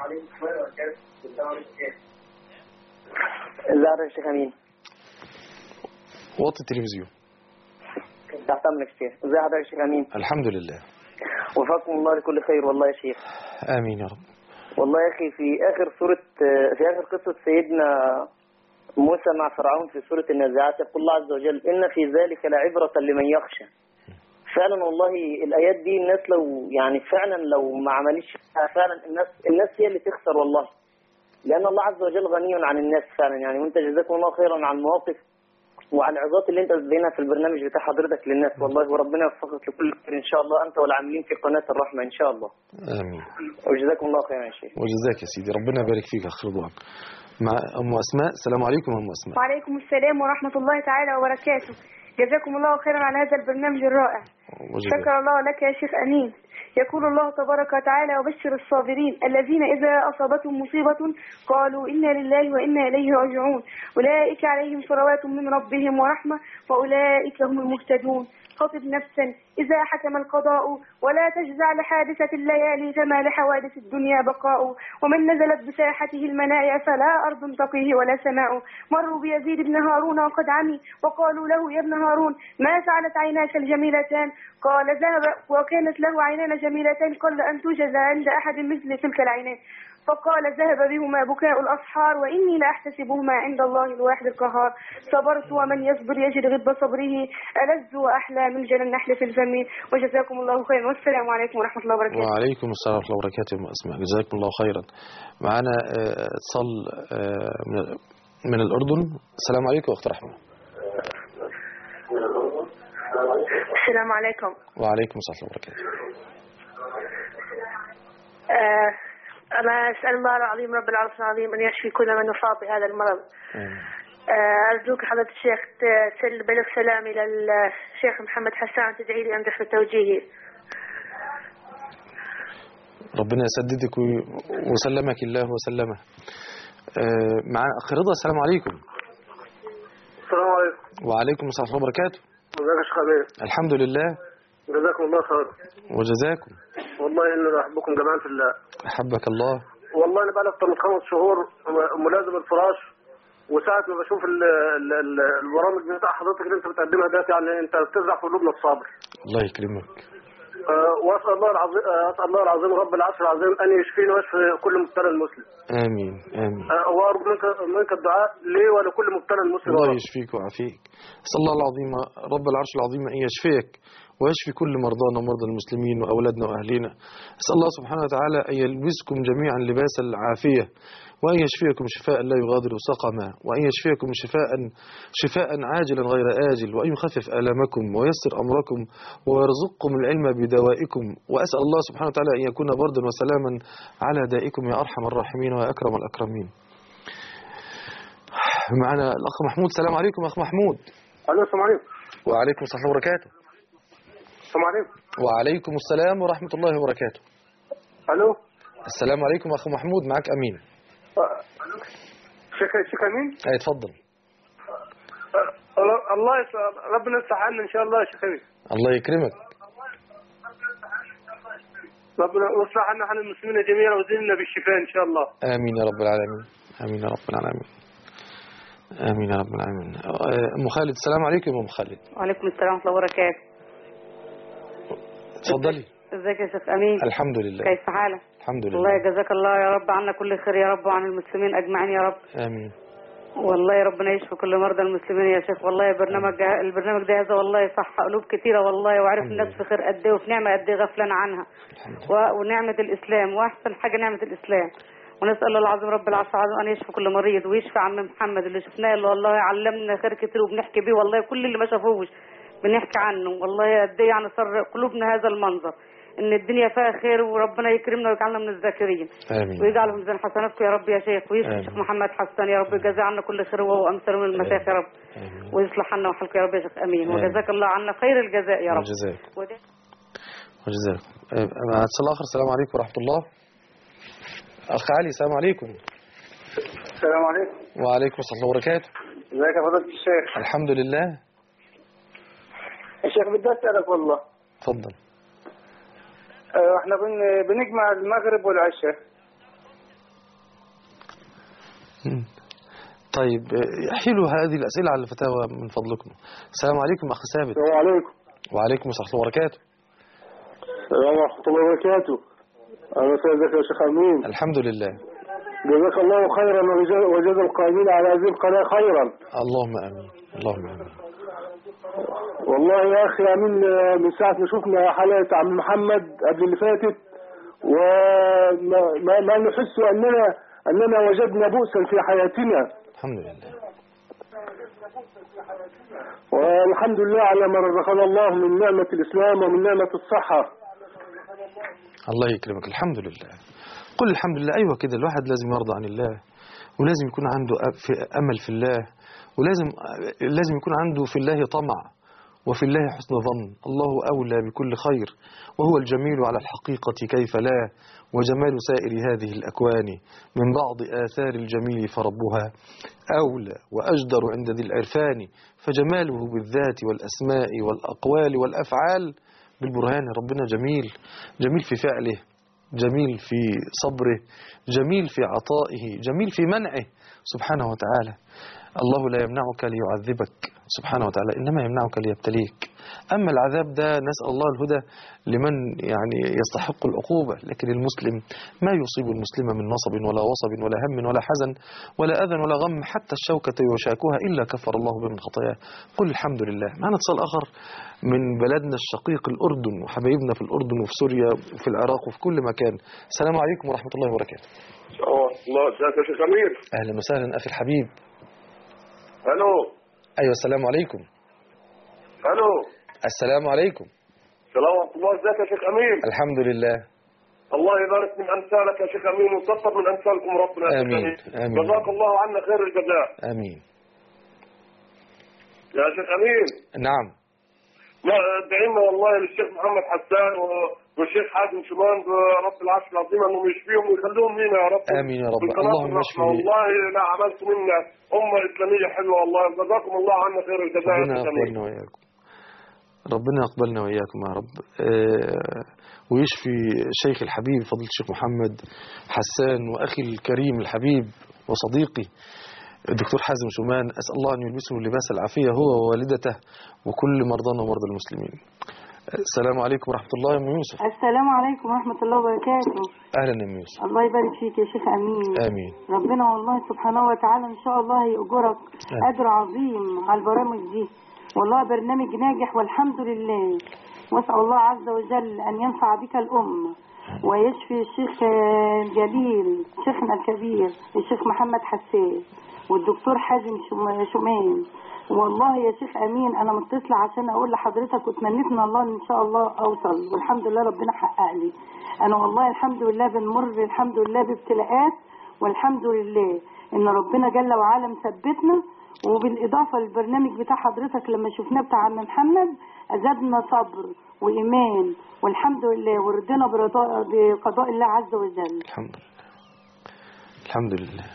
ازيك يا شيخ امين وطي التلفزيون تحت امرك يا شيخ ازي حضرتك يا شيخ امين الحمد لله وفقكم الله لكل خير والله يا شيخ آمين يا رب والله يا اخي في اخر سوره في اخر قصه سيدنا موسى مع فرعون في سوره النازعات يقول الله عز وجل ان في ذلك لعبره لمن يخشى فعلا والله الايات دي الناس لو يعني فعلا لو ما عملتش فيها فعلا الناس الناس هي اللي تخسر والله لان الله عز وجل غني عن الناس فعلا يعني وانت جزاكم الله خيرا على المواقف وعلى العظات اللي انت بتبينها في البرنامج بتاع حضرتك للناس والله وربنا يوفقك لكل خير ان شاء الله انت والعاملين في قناه الرحمه ان شاء الله آمين وجزاكم الله خيرا يا شيخ وجزاك يا سيدي ربنا يبارك فيك يا أخ رضوان مع أم أسماء السلام عليكم يا أم أسماء وعليكم السلام ورحمة الله تعالى وبركاته جزاكم الله خيرا على هذا البرنامج الرائع وجزاك شكر الله لك يا شيخ أمين يقول الله تبارك وتعالى وبشر الصابرين الذين إذا أصابتهم مصيبة قالوا إنا لله وإنا إليه راجعون أولئك عليهم صلوات من ربهم ورحمة وأولئك هم المهتدون خطب نفسا إذا حكم القضاء ولا تجزع لحادثة الليالي كما لحوادث الدنيا بقاء ومن نزلت بساحته المنايا فلا أرض تقيه ولا سماء مروا بيزيد بن هارون وقد عمي وقالوا له يا ابن هارون ما فعلت عيناك الجميلتان قال ذهب وكانت له عينان جميلتان قل أن توجد عند أحد مثل تلك العينان فقال ذهب بهما بكاء الأصحار وإني لأحتسبهما عند الله الواحد القهار صبرت ومن يصبر يجد غضب صبره ألذ وأحلى من جنى النحل في الجميل وجزاكم الله خيرا والسلام عليكم ورحمة الله وبركاته وعليكم السلام ورحمة الله وبركاته يا أم أسماء جزاكم الله خيرا معنا آه، اتصال آه، من- من الأردن السلام عليكم أخت رحمة السلام عليكم وعليكم السلام ورحمة الله وبركاته آه أنا أسأل الله العظيم رب العرش العظيم أن يشفي كل من يصاب بهذا المرض آمين. آه أرجوك حضرة الشيخ ت- تسل بلغ سلامي للشيخ محمد حسان تدعي لي أنجح في التوجيه ربنا يسددك وي- وسلمك الله وسلمه آه، معنا أخ رضا السلام عليكم السلام عليكم وعليكم السلام ورحمة الله وبركاته ازيك يا شيخ امين الحمد لله جزاكم الله خير وجزاكم والله اني احبكم جميعا في الله أحبك الله والله انا بقى اكتر من خمس شهور م- ملازم الفراش وساعة ما بشوف ال ال ال البرامج بتاع حضرتك اللي انت بتقدمها دلوقتي يعني انت بتزرع في قلوبنا الصبر. الله يكرمك آه، واسال الله العظيم آه، اسال الله العظيم رب العرش العظيم ان يشفيني ويشفي كل مبتلى المسلم. آمين آمين آه، وارجو منك منك الدعاء لي ولكل مبتلى المسلم. يا الله رب. يشفيك ويعافيك أسأل الله العظيم رب العرش العظيم أن يشفيك ويشفي كل مرضانا ومرضى المسلمين وأولادنا وأهلنا أسأل الله سبحانه وتعالى أن يلبسكم جميعا لباس العافية وأن يشفيكم شفاء لا يغادر سقما وأن يشفيكم شفاء شفاء عاجلا غير آجل وأن يخفف آلامكم ويسر أمركم ويرزقكم العلم بدوائكم وأسأل الله سبحانه وتعالى أن يكون بردا وسلاما على دائكم يا أرحم الراحمين ويا أكرم الأكرمين معنا الأخ محمود السلام عليكم أخ محمود الو السلام عليكم. وعليكم السلام وبركاته السلام عليكم. وعليكم السلام ورحمة الله وبركاته الو السلام عليكم أخ محمود معك أمين آه، شيخ شيخ امين أي اتفضل آه، الله يس- ربنا يفتح عنا ان شاء الله يا شيخ امين. الله يكرمك ربنا يصلح عنا حال المسلمين جميعا وزدنا بالشفاء ان شاء الله. آمين يا رب العالمين آمين يا رب العالمين آمين يا رب العالمين آه، أم خالد السلام عليكم يا أم خالد وعليكم السلام ورحمة الله وبركاته اتفضلي ازيك يا شيخ أمين الحمد لله كيف حالك الحمد والله لله جزاك الله يا رب عنا كل خير يا رب وعن المسلمين أجمعين يا رب آمين والله ربنا يشفي كل مرضى المسلمين يا شيخ والله برنامج البرنامج ده هذا والله صح قلوب كثيرة والله وعرف الناس في خير قد ايه وفي نعمة قد ايه غفلان عنها و- ونعمة الإسلام وأحسن حاجة نعمة الإسلام ونسأل الله العظيم رب العرش العظيم أن يشفي كل مريض ويشفي عم محمد اللي شفناه اللي والله علمنا خير كتير وبنحكي بيه والله كل اللي ما شافوش بنحكي عنه والله قد ايه يعني صار قلوبنا هذا المنظر ان الدنيا فيها خير وربنا يكرمنا ويجعلنا من الذاكرين آمين ويجعل في ميزان حسناتكم يا رب يا شيخ ويشفي آمين. الشيخ محمد حسن يا رب يجازي عنا كل خير وهو امثال من المشايخ يا رب آمين ويصلح عنا وحالكم يا رب يا شيخ امين آمين. وجزاك الله عنا خير الجزاء يا رب وجزاك وده وجزاك آه، مع اتصال آخر السلام عليكم ورحمة الله أخ علي السلام عليكم السلام عليكم. وعليكم السلام وبركاته ازيك يا فضيلة الشيخ؟ الحمد لله يا شيخ بدي اسالك والله. اتفضل آه، احنا بن- بنجمع المغرب والعشاء. مم. طيب آه، حلوا هذه الأسئلة على الفتاوى من فضلكم السلام عليكم أخ ثابت السلام عليكم. وعليكم السلام وبركاته السلام ورحمة الله وبركاته. أهلا وسهلا بك يا شيخ أمين. الحمد لله جزاك الله خيرا وجزا- وجزا القائمين على هذه القناة خيرا. اللهم آمين اللهم آمين والله يا أخي أمين آه، من ساعة ما شفنا حلقة عم محمد قبل اللي فاتت وما ما, ما نحس أننا أننا وجدنا بؤسا في حياتنا الحمد لله والحمد لله على ما رزقنا الله من نعمة الإسلام ومن نعمة الصحة الله يكرمك الحمد لله قل الحمد لله أيوة كده الواحد لازم يرضى عن الله ولازم يكون عنده أ- في أمل في الله ولازم لازم يكون عنده في الله طمع وفي الله حسن ظن الله أولى بكل خير وهو الجميل على الحقيقة كيف لا وجمال سائر هذه الأكوان من بعض آثار الجميل فربها أولى وأجدر عند ذي العرفان فجماله بالذات والأسماء والأقوال والأفعال بالبرهان ربنا جميل جميل في فعله جميل في صبره جميل في عطائه جميل في منعه سبحانه وتعالى الله لا يمنعك ليعذبك سبحانه وتعالى إنما يمنعك ليبتليك أما العذاب ده نسأل الله الهدى لمن يعني يستحق العقوبة لكن المسلم ما يصيب المسلم من نصب ولا وصب ولا هم ولا حزن ولا أذى ولا غم حتى الشوكة يشاكها إلا كفر الله به من خطاياه قل الحمد لله معنا اتصال آخر من بلدنا الشقيق الأردن وحبايبنا في الأردن وفي سوريا وفي العراق وفي كل مكان السلام عليكم ورحمة الله وبركاته اه الله ازيك يا شيخ أمير أهلا وسهلا أخي الحبيب الو أيوة السلام عليكم الو السلام عليكم السلام ورحمة الله ازيك يا شيخ أمير الحمد لله الله يبارك من أمثالك يا شيخ أمين وكثر من أمثالكم ربنا يا شيخ آمين. أمين. آمين. جزاك الله عنا خير الجزاء آمين يا شيخ أمين نعم لا ادعي لنا والله للشيخ محمد حسان و- والشيخ حازم شمان رب العرش العظيم انهم يشفيهم ويخلوهم لينا يا رب آمين يا رب في قناة اللهم الرحمة. اشفي والله لا عملت منا أمة إسلامية حلوة والله جزاكم الله عنا خير الجزاء يا ربنا شيخ أمين يقبلنا وإياكم ربنا يقبلنا وإياكم يا رب آه، ويشفي شيخ الحبيب فضيلة الشيخ محمد حسان وأخي الكريم الحبيب وصديقي الدكتور حازم شومان أسأل الله أن يلبسه لباس العافية هو ووالدته وكل مرضانا ومرضى المسلمين السلام عليكم ورحمة الله يا أم يوسف السلام عليكم ورحمة الله وبركاته أهلا يا أم يوسف الله يبارك فيك يا شيخ أمين آمين ربنا والله سبحانه وتعالى إن شاء الله يأجرك أجر عظيم على البرامج دي والله برنامج ناجح والحمد لله وأسأل الله عز وجل أن ينفع بك الأمة ويشفي الشيخ آه، الجليل شيخنا الكبير الشيخ محمد حسان والدكتور حازم شم- شومان والله يا شيخ امين انا متصله عشان اقول لحضرتك وتمنيت من الله ان شاء الله اوصل والحمد لله ربنا حقق لي انا والله الحمد لله بنمر الحمد لله بابتلاءات والحمد لله ان ربنا جل وعلا مثبتنا وبالاضافه للبرنامج بتاع حضرتك لما شفناه بتاع عم محمد ازادنا صبر وايمان والحمد لله ورضينا برضا- بقضاء الله عز وجل الحمد لله الحمد لله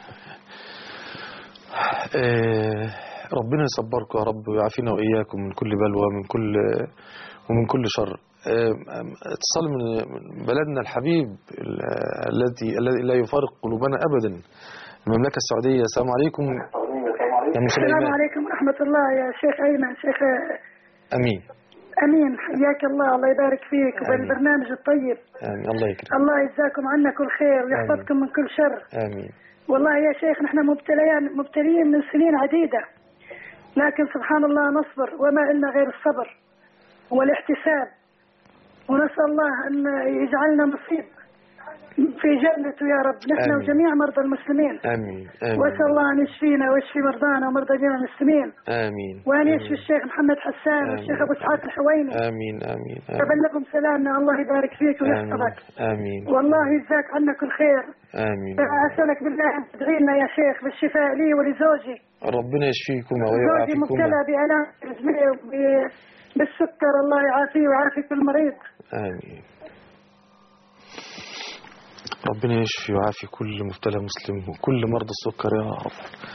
آه، ربنا يصبركم يا رب ويعافينا وإياكم من كل بلوى من كل ومن كل شر آه، اتصال من من بلدنا الحبيب ال- الذي الذي لا يفارق قلوبنا أبدا المملكة السعودية السلام عليكم يا أم السلام سليمان عليكم ورحمة الله يا شيخ أيمن شيخ أمين أمين حياك الله الله يبارك فيك وبالبرنامج الطيب آمين الله يكرمك الله يجزاكم عنا كل خير ويحفظكم من كل شر آمين والله يا شيخ نحن مبتليين مبتليين من سنين عديدة لكن سبحان الله نصبر وما إلنا غير الصبر والاحتساب ونسأل الله أن يجعلنا نصيب في جنته يا رب نحن آمين. وجميع مرضى المسلمين آمين آمين واسال الله ان يشفينا ويشفي مرضانا ومرضى جميع المسلمين آمين وان يشفي الشيخ محمد حسان آمين. والشيخ ابو اسحاق الحويني آمين آمين آمين تبلغهم سلامنا الله يبارك فيك ويحفظك آمين والله يجزاك عنا كل خير آمين اسالك بالله ان تدعي لنا يا شيخ بالشفاء لي ولزوجي ربنا يشفيكما زوجي ويعافيكما مبتلى بآلام ب- بالسكر الله يعافيه ويعافي كل مريض آمين ربنا يشفي ويعافي كل مبتلى مسلم وكل مرضى السكر يا رب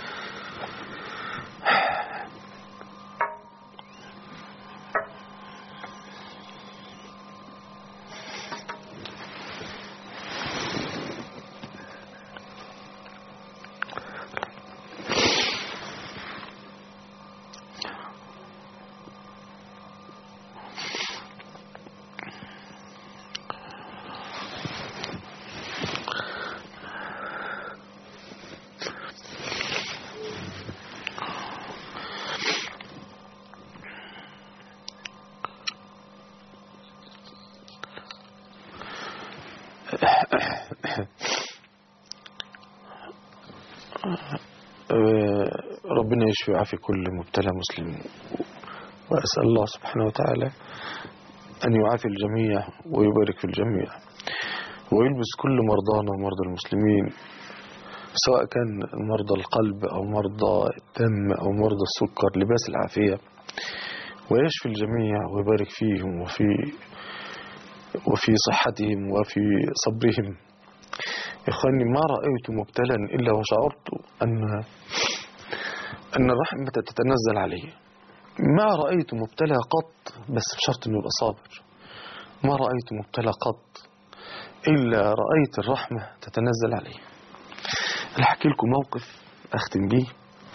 آه، ربنا يشفي ويعافي كل مبتلى مسلم وأسأل الله سبحانه وتعالى أن يعافي الجميع ويبارك في الجميع ويلبس كل مرضانا ومرضى المسلمين سواء كان مرضى القلب أو مرضى الدم أو مرضى السكر لباس العافية ويشفي الجميع ويبارك فيهم وفي وفي صحتهم وفي صبرهم يا إخواني ما رأيت مبتلا إلا وشعرت أن أن الرحمة تتنزل عليه ما رأيت مبتلى قط بس بشرط أنه يبقى صابر ما رأيت مبتلى قط إلا رأيت الرحمة تتنزل عليه أنا أحكي لكم موقف أختم بيه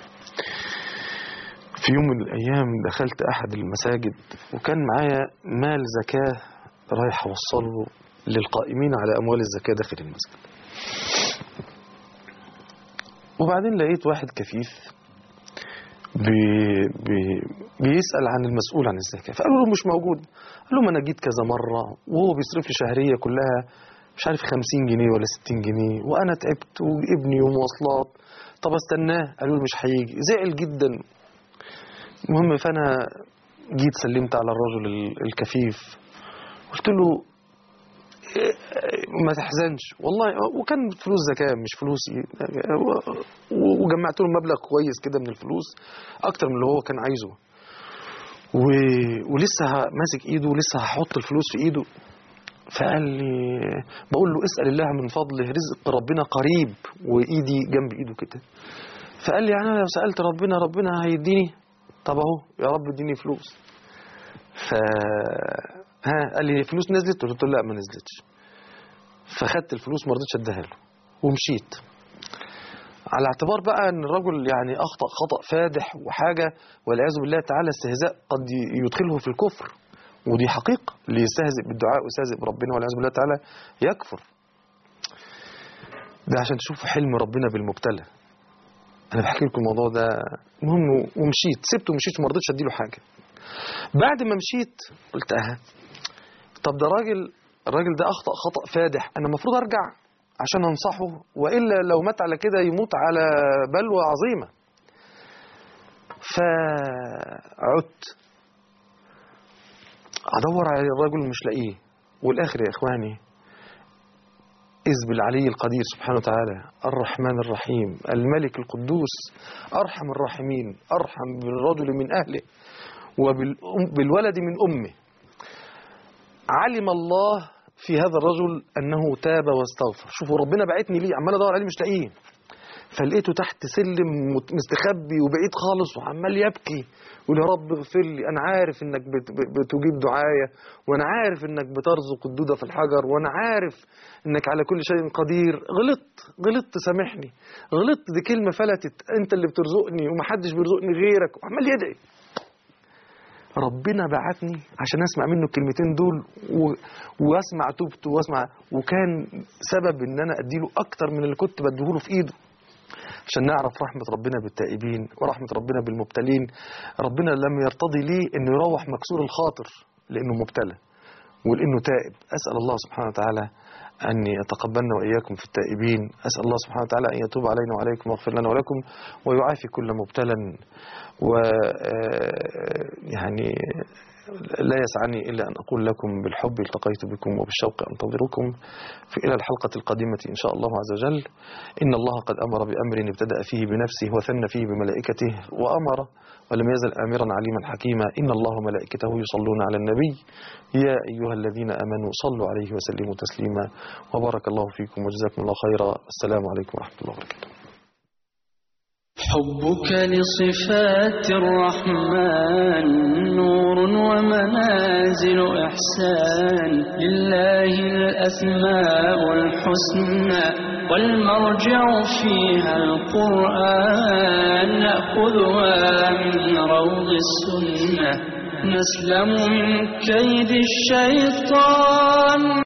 في يوم من الأيام دخلت أحد المساجد وكان معايا مال زكاة رايح أوصله للقائمين على أموال الزكاة داخل المسجد وبعدين لقيت واحد كفيف بي بي بيسأل عن المسؤول عن الزكاة فقالوا له مش موجود قال له ما أنا جيت كذا مرة وهو بيصرف لي شهرية كلها مش عارف 50 جنيه ولا 60 جنيه وأنا تعبت وابني ومواصلات طب استناه قالوا لي مش هيجي زعل جدا المهم فأنا جيت سلمت على الرجل ال- الكفيف قلت له إيه، ما تحزنش والله وكان فلوس زكاة مش فلوسي و- وجمعت له مبلغ كويس كده من الفلوس اكتر من اللي هو كان عايزه و... ولسه ه- ماسك ايده ولسه هحط الفلوس في ايده فقال لي بقول له اسأل الله من فضله رزق ربنا قريب وايدي جنب ايده كده فقال لي يعني انا لو سألت ربنا ربنا هيديني طب اهو يا رب اديني فلوس ف ها قال لي فلوس نزلت قلت له لا ما نزلتش فخدت الفلوس ما رضيتش اديها له ومشيت على اعتبار بقى ان الرجل يعني اخطا خطا فادح وحاجه والعياذ بالله تعالى استهزاء قد يدخله في الكفر ودي حقيقه اللي يستهزئ بالدعاء ويستهزئ بربنا والعياذ بالله تعالى يكفر ده عشان تشوفوا حلم ربنا بالمبتلى انا بحكي لكم الموضوع ده المهم ومشيت سبته ومشيت وما رضيتش اديله حاجه بعد ما مشيت قلت اها طب ده راجل الراجل ده اخطا خطا فادح انا المفروض ارجع عشان انصحه والا لو مات على كده يموت على بلوى عظيمه فعدت ادور على الرجل مش لاقيه والاخر يا اخواني إذ بالعلي القدير سبحانه وتعالى الرحمن الرحيم الملك القدوس أرحم الراحمين أرحم بالرجل من أهله وبالولد من أمه علم الله في هذا الرجل أنه تاب واستغفر شوفوا ربنا بعتني ليه عمال أدور عليه مش لاقيه فلقيته تحت سلم مستخبي وبعيد خالص وعمال يبكي يقول يا رب اغفر لي انا عارف انك بت- بت- بتجيب دعايا وانا عارف انك بترزق الدودة في الحجر وانا عارف انك على كل شيء قدير غلطت غلطت سامحني غلطت دي كلمة فلتت انت اللي بترزقني ومحدش بيرزقني غيرك وعمال يدعي ربنا بعتني عشان اسمع منه الكلمتين دول و... واسمع توبته واسمع وكان سبب ان انا اديله اكتر من اللي كنت بديهوله في ايده عشان نعرف رحمة ربنا بالتائبين ورحمة ربنا بالمبتلين ربنا لم يرتضي ليه انه يروح مكسور الخاطر لانه مبتلى ولانه تائب اسال الله سبحانه وتعالى ان يتقبلنا واياكم في التائبين اسال الله سبحانه وتعالى ان يتوب علينا وعليكم ويغفر لنا ولكم ويعافي كل مبتلى و آه، يعني لا يسعني إلا أن أقول لكم بالحب التقيت بكم وبالشوق أنتظركم في إلى الحلقة القادمة إن شاء الله عز وجل إن الله قد أمر بأمر ابتدأ فيه بنفسه وثنى فيه بملائكته وأمر ولم يزل آمرا عليما حكيما إن الله وملائكته يصلون على النبي يا أيها الذين آمنوا صلوا عليه وسلموا تسليما وبارك الله فيكم وجزاكم الله خيرا السلام عليكم ورحمة الله وبركاته حبك لصفات الرحمن نور ومنازل إحسان لله الأسماء الحسنى والمرجع فيها القرآن نأخذها من روض السنة نسلم من كيد الشيطان